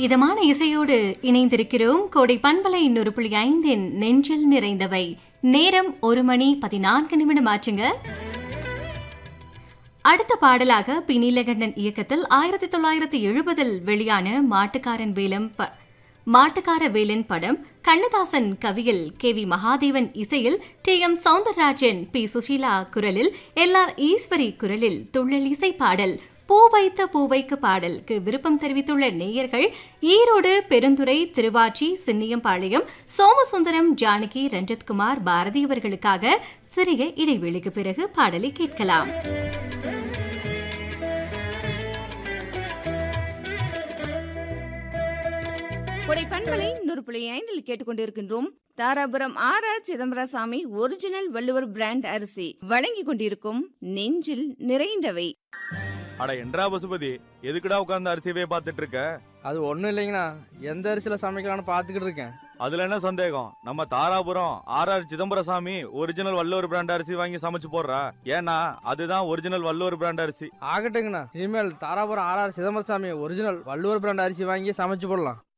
இதமான இசையோடு இணைந்திருக்கிறோம் கோடை பண்பலை நூறு புள்ளி ஐந்தின் நெஞ்சில் நிறைந்தவை நேரம் ஒரு மணி பதினான்கு நிமிடம் ஆச்சுங்க அடுத்த பாடலாக பி நீலகண்டன் இயக்கத்தில் ஆயிரத்தி தொள்ளாயிரத்தி எழுபதில் வெளியான மாட்டுக்காரன் வேலம் ப மாட்டுக்கார வேலன் படம் கண்ணதாசன் கவியில் கே வி மகாதேவன் இசையில் T M Soundararajan P Susheela குரலில் எல் ஆர் ஈஸ்வரி குரலில் துள்ளல் இசை பாடல் பூ வைத்த பூ வைக்க பாடலுக்கு விருப்பம் தெரிவித்துள்ள நேயர்கள் ஈரோடு பெருந்துறை திருவாச்சி சின்னியம்பாளையம் சோமசுந்தரம் ஜானகி ரஞ்சித்குமார் பாரதி அவர்களுக்காக சிறிய இடைவெளிக்கு பிறகு பாடலை கேட்கலாம் கொடை பண்பலை நூறு புள்ளி ஐந்தில் கேட்டுக்கொண்டிருக்கின்றோம் Dharapuram R R Chidambarasamy original Valluvar brand அரிசி வழங்கி கொண்டிருக்கும் நெஞ்சில் நிறைந்தவை அட என்றா பசுபதி எதுக்குடா உட்கார்ந்து அரிசியவே பார்த்துட்டு இருக்க அது ஒன்றும் இல்லைங்கண்ணா எந்த அரிசியில் சமைக்கலாம்னு பார்த்துக்கிட்டு இருக்கேன் அதுல என்ன சந்தேகம் நம்ம Dharapuram R R Chidambarasamy original Valluvar brand அரிசி வாங்கி சமைச்சு போடுறா ஏன்னா அதுதான் ஒரிஜினல் வள்ளுவர் பிராண்ட் அரிசி ஆகட்டுங்கண்ணா இனிமேல் Dharapuram RR Chidambarasamy original Valluvar brand அரிசி வாங்கி சமைச்சு போடலாம்